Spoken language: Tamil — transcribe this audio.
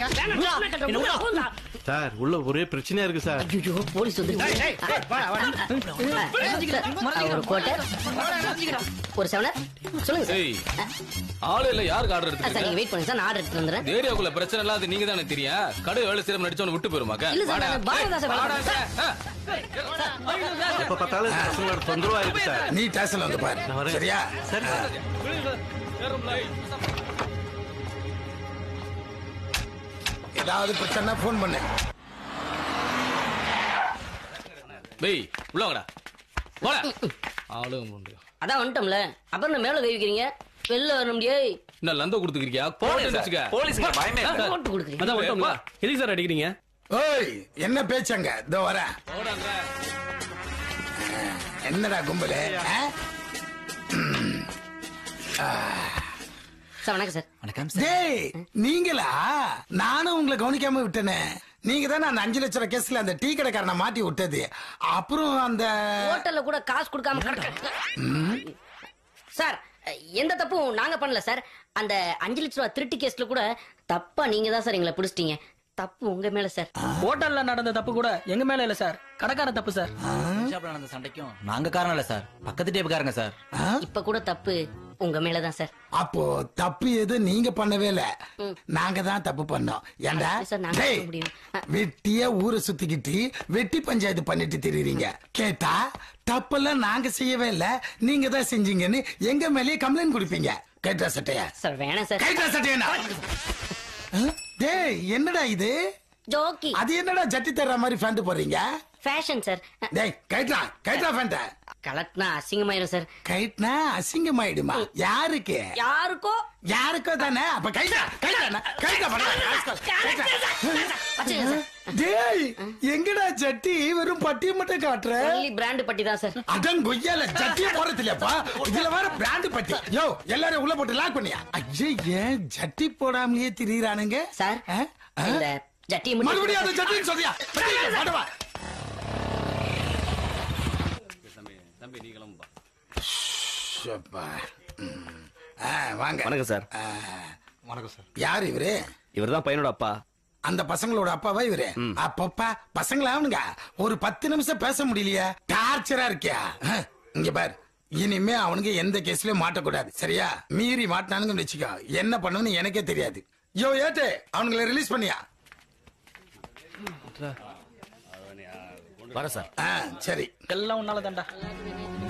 சார் உள்ள ஒரே பிரச்சனையா இருக்கு சார் ஐயோ போலீஸ் வந்து ஒரு கோட்டை ஒரு செவனர் சொல்லுங்க சார் ஏய் ஆளு இல்ல யாருக்கு ஆர்டர் ஆ, சார் நீங்க எடுத்துருக்கீங்க வெயிட் பண்ணுங்க சார் நான் ஆர்டர் எடுத்து வந்துடுறேன் இந்த ஏரியாக்குள்ள பிரச்சனை எல்லாம் அது நீங்க தானே தெரியும் கடை வேலை செய்யற நடிச்சவன விட்டு போயிருமாக்க இல்ல சார் நான் பாரதா சார் வேலை பார்க்கறேன். சார், எப்ப பார்த்தாலும் இந்த பசங்களோட தொந்தரவா இருக்கு சார் நீ ஸ்டேஷன்ல வந்து பாரு நான் வரேன். சரியா சரி சார் ஏதாவது பிரச்சனை ஃபோன் பண்ணு டேய் உள்ள வாடா போடா ஆளுங்க முண்டு அதான் வந்துட்டோம்ல அப்புறம் நான் மேல கை வைக்கிறீங்க வெளில வர முடியாது என்ன லந்த கொடுத்துக்கிறியா போட்டு வச்சுக்க போலீஸ்க்கு பயமே இல்ல. போட்டு கொடுக்குறீங்க அதான் வந்துட்டோம்ல எதுக்கு சார் அடிக்கிறீங்க ஓய் என்ன பேச்சங்க இதோ வரேன் என்னடா கும்பலு ஆ? சார் வணக்கம் சார் வணக்கம் சார் டேய் நீங்களா நானும் உங்களை கவனிக்காம விட்டேனே நீங்க தானே அந்த அஞ்சு லட்சம் ரூபாய் கேஸ்ல அந்த டீ கடைக்காரனை மாட்டி விட்டது அப்புறம் அந்த ஹோட்டல்ல கூட காசு கொடுக்காம கடத்த- சார் எந்த தப்பும் நாங்க பண்ணல சார் அந்த அஞ்சு லட்ச ரூபா திருட்டு கேஸ்ல கூட தப்பா நீங்க தான் சார் எங்களை பிடிச்சிட்டீங்க தப்பு உங்க மேல சார் ஹோட்டல்ல நடந்த தப்பு கூட எங்க மேல இல்ல சார் கடைக்கார தப்பு சார் பஞ்சாப்ல நடந்த சண்டைக்கும் நாங்க காரணம் இல்ல சார் பக்கத்து டேப்புக்காரங்க சார் இப்ப கூட தப்பு உங்க மேலதான் சார் அப்போ தப்பு எதுவும் நீங்க பண்ணவே இல்ல நாங்க தான் தப்பு பண்ணோம் ஏண்டா அது சார் நாங்க டேய், சொல்ல முடியும். வெட்டியா ஊரை சுத்திக்கிட்டு வெட்டி பஞ்சாயத்து பண்ணிட்டு திரியுறீங்க கேட்டா தப்பெல்லாம் நாங்க செய்யவே இல்ல நீங்க தான் செஞ்சீங்கன்னு எங்க மேலயே கம்ப்ளைண்ட் கொடுப்பீங்க கேட்டா சட்டையா சார் வேணாம் சார் கைட்டா சட்டையா டேய் என்னடா இது ஜோக்கி அது என்னடா ஜட்டி தர்ற மாதிரி ஃபேண்ட் போடுறீங்க ஃபேஷன் சார் டேய் கைட்ரா கைட்ரா ஃபேண்ட கலட்டினா அசிங்கமாயிரும் சார் கைட்னா அசிங்கமாயிடுமா யாருக்கு யாருக்கோ யாருக்கோ தானே அப்ப கைட்டா கைட்டா கைட்டா வச்சுக்கங்க சார் டேய் எங்கடா ஜட்டி வெறும் பட்டியை மட்டும் காட்டுற ஒன்லி பிராண்ட் பட்டி தான் சார் அதான் கொய்யால ஜட்டியே போறது இல்லப்பா இதுல வேற பிராண்ட் பட்டி யோ எல்லாரும் உள்ள போட்டு லாக் பண்ணியா ஐயே ஏன் ஜட்டி போடாமலேயே திரியறானுங்க சார் ஆ? ஆ? இந்த ஜட்டியை மட்டும் மறுபடியும் அந்த ஜட்டின்னு சொல்றியா பட்டி மாட்டவா தம்பி நீ கிளம்புப்பா ஷப்பா. ம். ஆ, வாங்க வணக்கம் சார் ஆ, வணக்கம் சார் யார் இவரு இவர்தான் பையனோட அப்பா அந்த பசங்களோட அப்பாவா இவரு அப்பப்பா பசங்களா அவனுங்க ஒரு பத்து நிமிஷம் பேச முடியலையா டார்ச்சரா இருக்கியா அஹ், இங்க பார் இனிமே அவனுங்க எந்த கேஸ்லயும் மாட்டக்கூடாது சரியா மீறி மாட்டினானுங்கன்னு வச்சுக்கோ என்ன பண்ணுன்னு எனக்கே தெரியாது யோ ஏட்டு அவனுங்களை ரிலீஸ் பண்ணியா வர சார் ஆ, சரி எல்லாம் உன்னால தான்டா